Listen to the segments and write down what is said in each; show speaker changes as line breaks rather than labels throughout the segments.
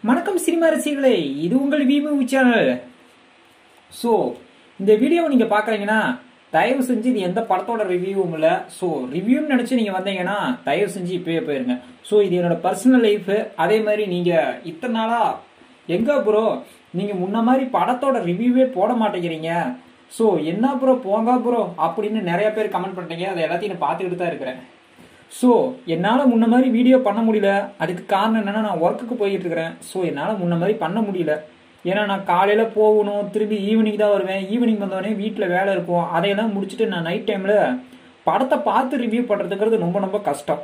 வணக்கம் சினிமா ரசிகர்களே இது உங்கள் விமூவி சேனல் ஸோ இந்த வீடியோவை நீங்கள் பார்க்குறீங்கன்னா தயவு செஞ்சு இது எந்த படத்தோட ரிவ்யூவும் இல்லை ஸோ ரிவ்யூன்னு நினச்சி நீங்கள் வந்தீங்கன்னா தயவு செஞ்சு இப்பயே போயிருங்க ஸோ இது என்னோட பர்சனல் லைஃபு அதே மாதிரி நீங்கள் இத்தனை நாளாக எங்கே ப்ரோ நீங்கள் முன்ன மாதிரி படத்தோட ரிவ்யூவே போட மாட்டேங்கிறீங்க ஸோ என்ன ப்ரோ போங்க ப்ரோ அப்படின்னு நிறைய பேர் கமெண்ட் பண்ணிட்டீங்க அதை எல்லாத்தையும் நான் பார்த்துக்கிட்டு தான் இருக்கிறேன் ஸோ என்னால் முன்ன மாதிரி வீடியோ பண்ண முடியல அதுக்கு காரணம் என்னன்னா நான் ஒர்க்குக்கு போயிட்டு இருக்கிறேன் ஸோ என்னால் முன்ன மாதிரி பண்ண முடியல ஏன்னா நான் காலையில் போகணும் திரும்பி ஈவினிங் தான் வருவேன் ஈவினிங் வந்தோடனே வீட்டில் வேலை இருக்கும் அதையெல்லாம் முடிச்சுட்டு நான் நைட் டைமில் படத்தை பார்த்து ரிவ்யூ பண்ணுறதுங்கிறது ரொம்ப ரொம்ப கஷ்டம்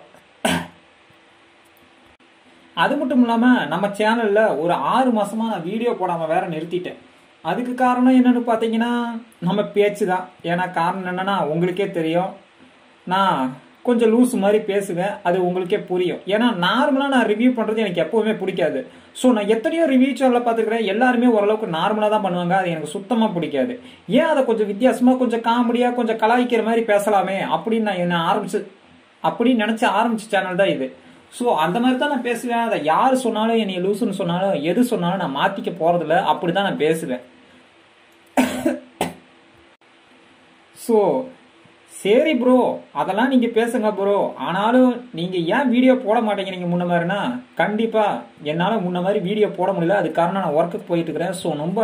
அது மட்டும் இல்லாமல் நம்ம சேனலில் ஒரு ஆறு மாசமா நான் வீடியோ போடாமல் வேற நிறுத்திட்டேன் அதுக்கு காரணம் என்னன்னு பார்த்தீங்கன்னா நம்ம பேச்சு தான் ஏன்னா காரணம் என்னன்னா உங்களுக்கே தெரியும் நான் கொஞ்சம் லூஸ் மாதிரி பேசுவேன் அது உங்களுக்கே புரியும் ஏன்னா நார்மலாக நான் ரிவ்யூ பண்ணுறது எனக்கு எப்போவுமே பிடிக்காது ஸோ நான் எத்தனையோ ரிவ்யூ சேனலில் பார்த்துக்கிறேன் எல்லாருமே ஓரளவுக்கு நார்மலாக தான் பண்ணுவாங்க அது எனக்கு சுத்தமாக பிடிக்காது ஏன் அதை கொஞ்சம் வித்தியாசமாக கொஞ்சம் காமெடியாக கொஞ்சம் கலாய்க்கிற மாதிரி பேசலாமே அப்படின்னு நான் என்ன ஆரம்பிச்சு அப்படின்னு நினச்சி ஆரம்பிச்ச சேனல் தான் இது ஸோ அந்த மாதிரி தான் நான் பேசுவேன் அதை யார் சொன்னாலும் என்னை லூசுன்னு சொன்னாலும் எது சொன்னாலும் நான் மாற்றிக்க போகிறதில்ல அப்படி தான் நான் பேசுவேன் ஸோ சரி ப்ரோ அதெல்லாம் நீங்க பேசுங்க ப்ரோ ஆனாலும் நீங்க ஏன் வீடியோ போட மாட்டேங்கிறீங்க முன்ன மாதிரினா கண்டிப்பா என்னால முன்ன மாதிரி வீடியோ போட முடியல அது காரணம் நான் ஒர்க்குக்கு போயிட்டு இருக்கிறேன் ஸோ ரொம்ப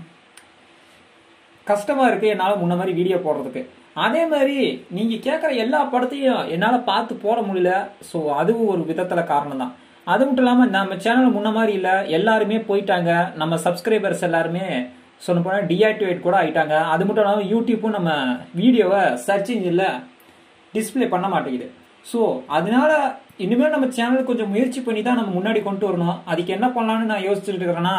கஷ்டமா இருக்கு என்னால முன்ன மாதிரி வீடியோ போடுறதுக்கு அதே மாதிரி நீங்க கேட்குற எல்லா படத்தையும் என்னால பார்த்து போட முடியல ஸோ அதுவும் ஒரு விதத்துல காரணம் தான் அது மட்டும் இல்லாம நம்ம சேனல் முன்ன மாதிரி இல்லை எல்லாருமே போயிட்டாங்க நம்ம சப்ஸ்கிரைபர்ஸ் எல்லாருமே சொல்ல போனால் டிஆக்டிவேட் கூட ஆயிட்டாங்க அது மட்டும் இல்லாமல் யூடியூப்பும் நம்ம வீடியோவை சர்ச் இன்ஜினில் டிஸ்பிளே பண்ண மாட்டேங்குது ஸோ அதனால இனிமேல் நம்ம சேனல் கொஞ்சம் முயற்சி பண்ணி தான் நம்ம முன்னாடி கொண்டு வரணும் அதுக்கு என்ன பண்ணலான்னு நான் யோசிச்சுட்டு இருக்கிறேன்னா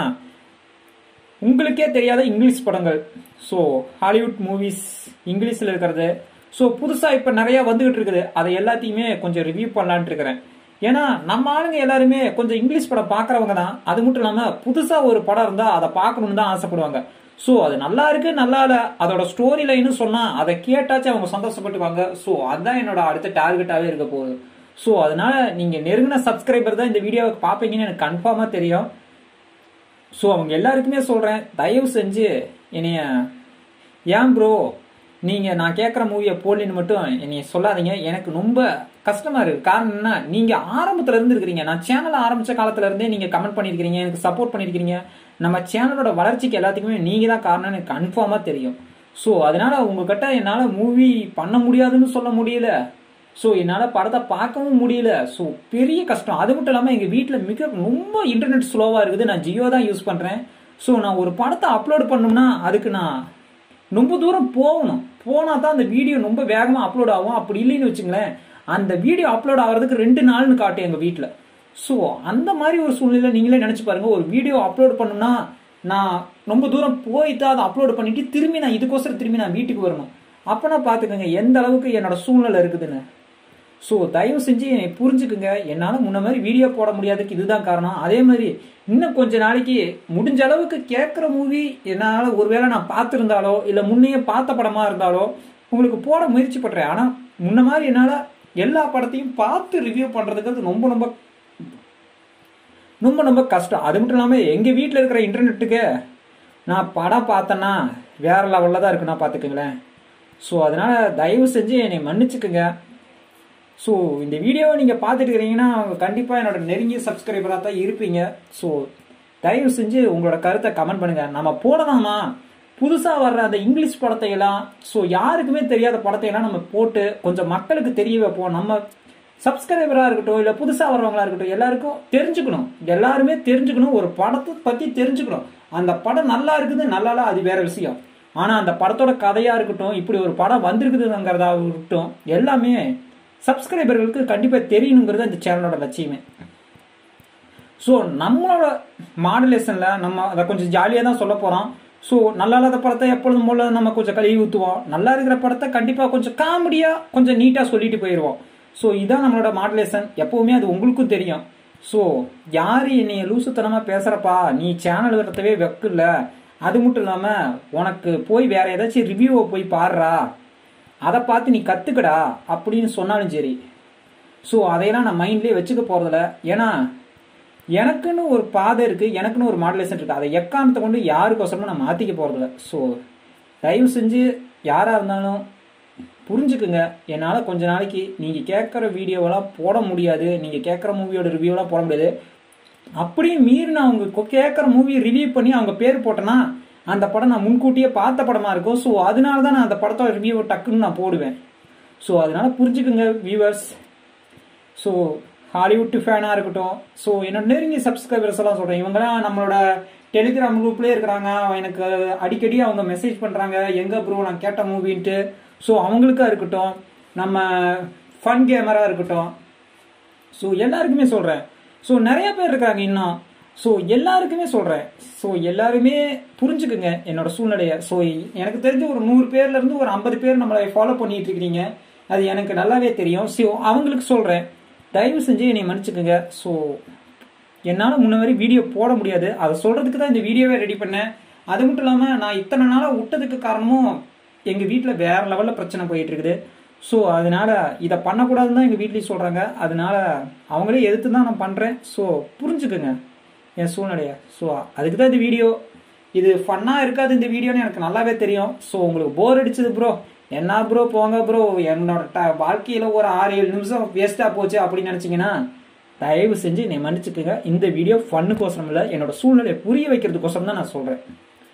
உங்களுக்கே தெரியாத இங்கிலீஷ் படங்கள் ஸோ ஹாலிவுட் மூவிஸ் இங்கிலீஷில் இருக்கிறது ஸோ புதுசாக இப்போ நிறைய வந்துகிட்டு இருக்குது அதை எல்லாத்தையுமே கொஞ்சம் ரிவ்யூ பண்ணலான்ட்டு இருக்கிறேன் ஏன்னா நம்ம ஆளுங்க எல்லாருமே கொஞ்சம் இங்கிலீஷ் படம் பார்க்குறவங்க தான் அது மட்டும் இல்லாமல் புதுசாக ஒரு படம் இருந்தால் அதை பார்க்கணும்னு தான் ஆசைப்படுவாங்க ஸோ அது நல்லா இருக்கு நல்லா இல்லை அதோட ஸ்டோரி லைன்னு சொன்னால் அதை கேட்டாச்சும் அவங்க சந்தோஷப்பட்டுவாங்க ஸோ அதுதான் என்னோட அடுத்த டார்கெட்டாகவே இருக்க போகுது ஸோ அதனால நீங்கள் நெருங்கின சப்ஸ்கிரைபர் தான் இந்த வீடியோவை பார்ப்பீங்கன்னு எனக்கு கன்ஃபார்மாக தெரியும் ஸோ அவங்க எல்லாருக்குமே சொல்கிறேன் தயவு செஞ்சு என்னைய ஏன் ப்ரோ நீங்கள் நான் கேட்குற மூவியை போடலின்னு மட்டும் என்னைய சொல்லாதீங்க எனக்கு ரொம்ப கஷ்டமாக இருக்குது காரணம் என்ன நீங்கள் ஆரம்பத்தில் இருந்து இருக்கிறீங்க நான் சேனல் ஆரம்பித்த காலத்துல இருந்தே நீங்கள் கமெண்ட் பண்ணியிருக்கிறீங்க எனக்கு சப்போர்ட் பண்ணியிருக்கிறீங்க நம்ம சேனலோட வளர்ச்சிக்கு எல்லாத்துக்குமே நீங்கள் தான் காரணம் எனக்கு கன்ஃபார்மாக தெரியும் ஸோ அதனால உங்ககிட்ட என்னால் மூவி பண்ண முடியாதுன்னு சொல்ல முடியல ஸோ என்னால் படத்தை பார்க்கவும் முடியல ஸோ பெரிய கஷ்டம் அது மட்டும் இல்லாமல் எங்கள் வீட்டில் மிக ரொம்ப இன்டர்நெட் ஸ்லோவாக இருக்குது நான் ஜியோ தான் யூஸ் பண்ணுறேன் ஸோ நான் ஒரு படத்தை அப்லோட் பண்ணணும்னா அதுக்கு நான் ரொம்ப தூரம் போகணும் போனால் தான் அந்த வீடியோ ரொம்ப வேகமாக அப்லோட் ஆகும் அப்படி இல்லைன்னு வச்சுங்களேன் அந்த வீடியோ அப்லோட் ஆகிறதுக்கு ரெண்டு நாள்னு காட்டும் எங்கள் வீட்டில் ஸோ அந்த மாதிரி ஒரு சூழ்நிலை நீங்களே நினச்சி பாருங்க ஒரு வீடியோ அப்லோட் பண்ணணும்னா நான் ரொம்ப தூரம் போய் தான் அதை அப்லோட் பண்ணிட்டு திரும்பி நான் இதுக்கோசரம் திரும்பி நான் வீட்டுக்கு வரணும் அப்போனா பார்த்துக்கோங்க எந்த அளவுக்கு என்னோட சூழ்நிலை இருக்குதுன்னு ஸோ தயவு செஞ்சு என்னை புரிஞ்சுக்குங்க என்னால் முன்ன மாதிரி வீடியோ போட முடியாதுக்கு இதுதான் காரணம் அதே மாதிரி இன்னும் கொஞ்ச நாளைக்கு முடிஞ்ச அளவுக்கு கேட்குற மூவி என்னால் ஒருவேளை நான் பார்த்துருந்தாலோ இல்லை முன்னையே பார்த்த படமாக இருந்தாலோ உங்களுக்கு போட முயற்சி பண்ணுறேன் ஆனால் முன்ன மாதிரி என்னால் எல்லா படத்தையும் பார்த்து ரிவ்யூ பண்ணுறதுக்கு ரொம்ப ரொம்ப ரொம்ப ரொம்ப கஷ்டம் அது மட்டும் இல்லாமல் எங்கள் வீட்டில் இருக்கிற இன்டர்நெட்டுக்கு நான் படம் பார்த்தேன்னா வேற லெவலில் தான் இருக்குன்னா பார்த்துக்குங்களேன் ஸோ அதனால் தயவு செஞ்சு என்னை மன்னிச்சுக்குங்க ஸோ இந்த வீடியோவை நீங்கள் பார்த்துட்டு இருக்கிறீங்கன்னா அவங்க கண்டிப்பாக என்னோட நெருங்கிய சப்ஸ்கிரைபராக தான் இருப்பீங்க ஸோ தயவு செஞ்சு உங்களோட கருத்தை கமெண்ட் பண்ணுங்கள் நம்ம போடலாமா புதுசாக வர்ற அந்த இங்கிலீஷ் படத்தையெல்லாம் ஸோ யாருக்குமே தெரியாத படத்தையெல்லாம் நம்ம போட்டு கொஞ்சம் மக்களுக்கு தெரிய வைப்போம் நம்ம சப்ஸ்கிரைபராக இருக்கட்டும் இல்லை புதுசாக வர்றவங்களா இருக்கட்டும் எல்லாருக்கும் தெரிஞ்சுக்கணும் எல்லாருமே தெரிஞ்சுக்கணும் ஒரு படத்தை பற்றி தெரிஞ்சுக்கணும் அந்த படம் நல்லா இருக்குது நல்லா அது வேற விஷயம் ஆனால் அந்த படத்தோட கதையாக இருக்கட்டும் இப்படி ஒரு படம் வந்திருக்குதுங்கிறதா இருக்கட்டும் எல்லாமே சப்ஸ்கிரைபர்களுக்கு கண்டிப்பாக தெரியணுங்கிறது அந்த சேனலோட லட்சியமே ஸோ நம்மளோட மாடுலேஷனில் நம்ம அதை கொஞ்சம் ஜாலியாக தான் சொல்ல போகிறோம் ஸோ நல்லா இல்லாத படத்தை எப்பொழுதும் போல நம்ம கொஞ்சம் கழுவி ஊற்றுவோம் நல்லா இருக்கிற படத்தை கண்டிப்பாக கொஞ்சம் காமெடியாக கொஞ்சம் நீட்டாக சொல்லிட்டு போயிடுவோம் ஸோ இதான் நம்மளோட மாடுலேஷன் எப்பவுமே அது உங்களுக்கும் தெரியும் ஸோ யார் என்னைய லூசுத்தனமாக பேசுகிறப்பா நீ சேனல் வரத்தவே வெக்கில்ல அது மட்டும் இல்லாமல் உனக்கு போய் வேற ஏதாச்சும் ரிவ்யூவை போய் பாடுறா அதை பார்த்து நீ கற்றுக்கடா அப்படின்னு சொன்னாலும் சரி ஸோ அதையெல்லாம் நான் மைண்ட்லேயே வச்சுக்க போகிறதில்ல ஏன்னா எனக்குன்னு ஒரு பாதை இருக்கு எனக்குன்னு ஒரு மாடுலேஷன் இருக்கு அதை எக்காரணத்தை கொண்டு யாருக்கோசரமும் நான் மாத்திக்க போறதில்ல ஸோ தயவு செஞ்சு யாரா இருந்தாலும் புரிஞ்சுக்குங்க என்னால் கொஞ்ச நாளைக்கு நீங்கள் கேட்குற வீடியோவெல்லாம் போட முடியாது நீங்கள் கேட்குற மூவியோட ரிவ்யூவெல்லாம் போட முடியாது அப்படியே மீறி நான் அவங்க கேட்குற மூவி ரிவ்யூ பண்ணி அவங்க பேர் போட்டேன்னா அந்த படம் நான் முன்கூட்டியே பார்த்த படமா இருக்கும் ஸோ அதனால தான் நான் அந்த படத்தோட ரிவ்யூ டக்குன்னு நான் போடுவேன் ஸோ அதனால புரிஞ்சுக்குங்க வியூவர்ஸ் ஸோ ஹாலிவுட் ஃபேனாக இருக்கட்டும் ஸோ என்னோட நெருங்கிய சப்ஸ்கிரைபர்ஸ் எல்லாம் சொல்கிறேன் இவங்கெல்லாம் நம்மளோட டெலிகிராம் குரூப்லேயே இருக்கிறாங்க எனக்கு அடிக்கடி அவங்க மெசேஜ் பண்ணுறாங்க எங்கே ப்ரோ நான் கேட்ட மூவின்ட்டு ஸோ அவங்களுக்கா இருக்கட்டும் நம்ம ஃபன் கேமரா இருக்கட்டும் ஸோ எல்லாருக்குமே சொல்கிறேன் ஸோ நிறைய பேர் இருக்காங்க இன்னும் ஸோ எல்லாருக்குமே சொல்கிறேன் ஸோ எல்லாருமே புரிஞ்சுக்குங்க என்னோட சூழ்நிலையை ஸோ எனக்கு தெரிஞ்ச ஒரு நூறு பேர்ல இருந்து ஒரு ஐம்பது பேர் நம்மளை ஃபாலோ பண்ணிட்டு இருக்கிறீங்க அது எனக்கு நல்லாவே தெரியும் ஸோ அவங்களுக்கு சொல்கிறேன் தயவு செஞ்சு என்னை மன்னிச்சுக்குங்க ஸோ என்னால் முன்ன வரை வீடியோ போட முடியாது அதை சொல்கிறதுக்கு தான் இந்த வீடியோவே ரெடி பண்ணேன் அது மட்டும் இல்லாமல் நான் இத்தனை நாளாக விட்டதுக்கு காரணமும் எங்கள் வீட்டில் வேற லெவலில் பிரச்சனை போயிட்டு இருக்குது ஸோ அதனால இதை பண்ணக்கூடாதுன்னு தான் எங்கள் வீட்லேயும் சொல்கிறாங்க அதனால அவங்களே எதிர்த்து தான் நான் பண்ணுறேன் ஸோ புரிஞ்சுக்குங்க என் சூழ்நிலையை ஸோ அதுக்கு தான் இந்த வீடியோ இது ஃபன்னாக இருக்காது இந்த வீடியோன்னு எனக்கு நல்லாவே தெரியும் ஸோ உங்களுக்கு போர் அடிச்சது ப்ரோ என்ன ப்ரோ போங்க ப்ரோ என்னோட ட வாழ்க்கையில் ஒரு ஆறு ஏழு நிமிஷம் வேஸ்ட்டாக போச்சு அப்படின்னு நினச்சிங்கன்னா தயவு செஞ்சு என்னை மன்னிச்சுக்குங்க இந்த வீடியோ ஃபன்னுக்கோசரம் இல்லை என்னோட சூழ்நிலையை புரிய வைக்கிறதுக்கோசரம் தான் நான் சொல்கிறேன்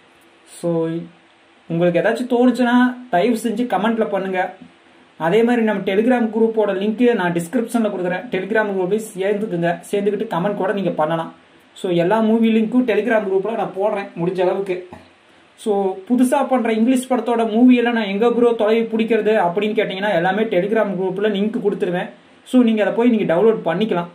ஸோ உங்களுக்கு ஏதாச்சும் தோணுச்சுன்னா தயவு செஞ்சு கமெண்ட்ல பண்ணுங்க அதே மாதிரி நம்ம டெலிகிராம் குரூப்போட லிங்க் நான் டிஸ்கிரிப்ஷனில் கொடுக்குறேன் டெலிகிராம் குரூப்பை சேர்ந்துக்குங்க சேர்ந்துக்கிட்டு கமெண்ட் கூட நீங்கள் பண்ணலாம் ஸோ எல்லா மூவி லிங்க்கும் டெலிகிராம் குரூப்பில் நான் போடுறேன் முடிஞ்ச அளவுக்கு ஸோ புதுசாக பண்ணுற இங்கிலீஷ் படத்தோட மூவியெல்லாம் நான் எங்கே ப்ரோ தொலைவி பிடிக்கிறது அப்படின்னு கேட்டிங்கன்னா எல்லாமே டெலிகிராம் குரூப்பில் லிங்க் கொடுத்துருவேன் ஸோ நீங்கள் அதை போய் நீங்கள் டவுன்லோட் பண்ணிக்கலாம்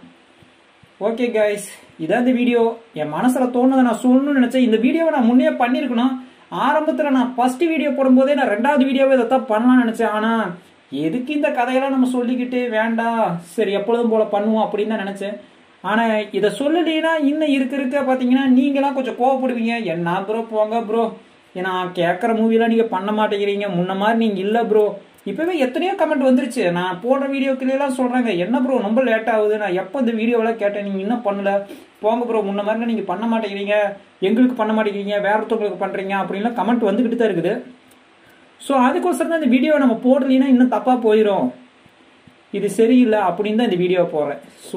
ஓகே கைஸ் இதான் இந்த வீடியோ என் மனசில் தோணுதை நான் சொல்லணும்னு நினச்சேன் இந்த வீடியோவை நான் முன்னே பண்ணியிருக்கணும் ஆரம்பத்தில் நான் ஃபர்ஸ்ட் வீடியோ போடும்போதே நான் ரெண்டாவது வீடியோவை இதை தான் பண்ணலாம்னு நினச்சேன் ஆனால் எதுக்கு இந்த கதையெல்லாம் நம்ம சொல்லிக்கிட்டு வேண்டாம் சரி எப்பொழுதும் போல பண்ணுவோம் அப்படின்னு தான் நினச்சேன் ஆனால் இதை சொல்லலைன்னா இன்னும் இருக்க இருக்க பார்த்தீங்கன்னா நீங்களாம் கொஞ்சம் கோவப்படுவீங்க என்ன ப்ரோ போங்க ப்ரோ ஏன்னா கேட்குற மூவிலாம் நீங்கள் பண்ண மாட்டேங்கிறீங்க முன்ன மாதிரி நீங்கள் இல்லை ப்ரோ இப்போவே எத்தனையோ கமெண்ட் வந்துருச்சு நான் போடுற வீடியோக்குலாம் சொல்கிறாங்க என்ன ப்ரோ ரொம்ப லேட் ஆகுது நான் எப்போ இந்த வீடியோவெல்லாம் கேட்டேன் நீங்கள் இன்னும் பண்ணல போங்க ப்ரோ முன்ன மாதிரி நீங்கள் பண்ண மாட்டேங்கிறீங்க எங்களுக்கு பண்ண மாட்டேங்கிறீங்க வேற ஒருத்தவங்களுக்கு பண்ணுறீங்க அப்படின்லாம் கமெண்ட் வந்துக்கிட்டு தான் இருக்குது ஸோ அதுக்கோசரம் தான் இந்த வீடியோவை நம்ம போடலைன்னா இன்னும் தப்பாக போயிடும் இது சரியில்லை அப்படின்னு தான் இந்த வீடியோவை போடுறேன் ஸோ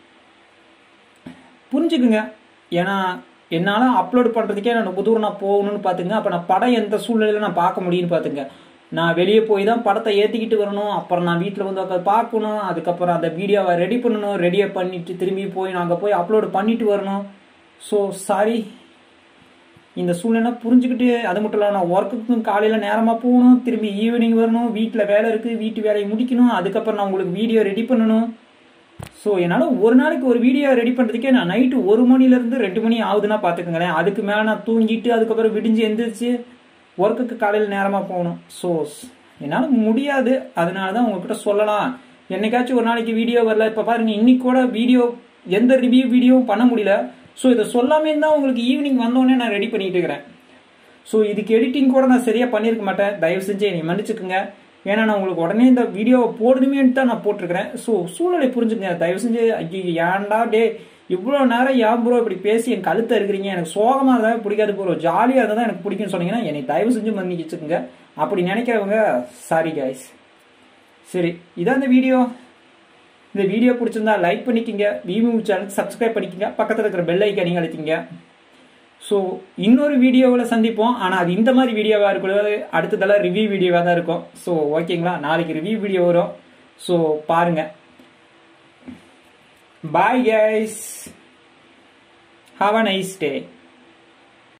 புரிஞ்சுக்குங்க ஏன்னா என்னால் அப்லோட் பண்ணுறதுக்கே நான் ரொம்ப தூரம் நான் போகணும்னு பார்த்துங்க அப்போ நான் படம் எந்த சூழ்நிலையில் நான் பார்க்க முடியும்னு பார்த்துங்க நான் வெளியே போய் தான் படத்தை ஏற்றிக்கிட்டு வரணும் அப்புறம் நான் வீட்டில் வந்து உட்காந்து பார்க்கணும் அதுக்கப்புறம் அந்த வீடியோவை ரெடி பண்ணணும் ரெடியை பண்ணிட்டு திரும்பி போய் நான் அங்கே போய் அப்லோடு பண்ணிட்டு வரணும் ஸோ சாரி இந்த சூழ்நிலை புரிஞ்சுக்கிட்டு அது மட்டும் இல்லை நான் ஒர்க்குக்கும் காலையில் நேரமாக போகணும் திரும்பி ஈவினிங் வரணும் வீட்டில் வேலை இருக்குது வீட்டு வேலையை முடிக்கணும் அதுக்கப்புறம் நான் உங்களுக்கு வீடியோ ரெடி பண்ணணும் ஸோ என்னால் ஒரு நாளைக்கு ஒரு வீடியோ ரெடி பண்ணுறதுக்கே நான் நைட்டு ஒரு மணிலேருந்து ரெண்டு மணி ஆகுதுன்னா பார்த்துக்கங்களேன் அதுக்கு மேலே நான் தூங்கிட்டு அதுக்கப்புறம் விடிஞ்சு எந்திரிச்சு ஒர்க்குக்கு காலையில் நேரமாக போகணும் ஸோ என்னால் முடியாது அதனால தான் உங்ககிட்ட சொல்லலாம் என்னைக்காச்சும் ஒரு நாளைக்கு வீடியோ வரல இப்போ பாருங்க இன்னைக்கு கூட வீடியோ எந்த ரிவ்யூ வீடியோவும் பண்ண முடியல ஸோ இதை சொல்லாமே தான் உங்களுக்கு ஈவினிங் வந்தோடனே நான் ரெடி பண்ணிட்டு இருக்கிறேன் ஸோ இதுக்கு எடிட்டிங் கூட நான் சரியாக பண்ணியிருக்க மாட்டேன் தயவு செஞ்சு என்னை மன்னிச்சுக்குங்க ஏன்னா நான் உங்களுக்கு உடனே இந்த வீடியோவை போடணுமேன்ட்டு தான் நான் போட்டிருக்கிறேன் ஸோ சூழ்நிலை புரிஞ்சுங்க தயவு செஞ்சு ஐயோ ஏன்டா டே இவ்வளோ நேரம் ஏன் ப்ரோ இப்படி பேசி என் கழுத்தை இருக்கிறீங்க எனக்கு சோகமாக இருந்தால் பிடிக்காது ப்ரோ ஜாலியாக இருந்தால் தான் எனக்கு பிடிக்கும்னு சொன்னீங்கன்னா என்னை தயவு செஞ்சு மன்னிச்சுக்குங்க அப்படி நினைக்கிறவங்க சாரி கைஸ் சரி இதான் இந்த வீடியோ இந்த வீடியோ பிடிச்சிருந்தா லைக் பண்ணிக்கங்க விமூ சேனல் சப்ஸ்கிரைப் பண்ணிக்கங்க பக்கத்தில் இருக்கிற பெல் ஐக்கானிங்க அழுத்திங்க ஸோ இன்னொரு வீடியோவில் சந்திப்போம் ஆனால் அது இந்த மாதிரி வீடியோவாக இருக்கக்கூடாது அடுத்ததெல்லாம் ரிவ்யூ வீடியோவாக தான் இருக்கும் ஸோ ஓகேங்களா நாளைக்கு ரிவ்யூ வீடியோ வரும் ஸோ பாருங்கள் bye guys have a nice day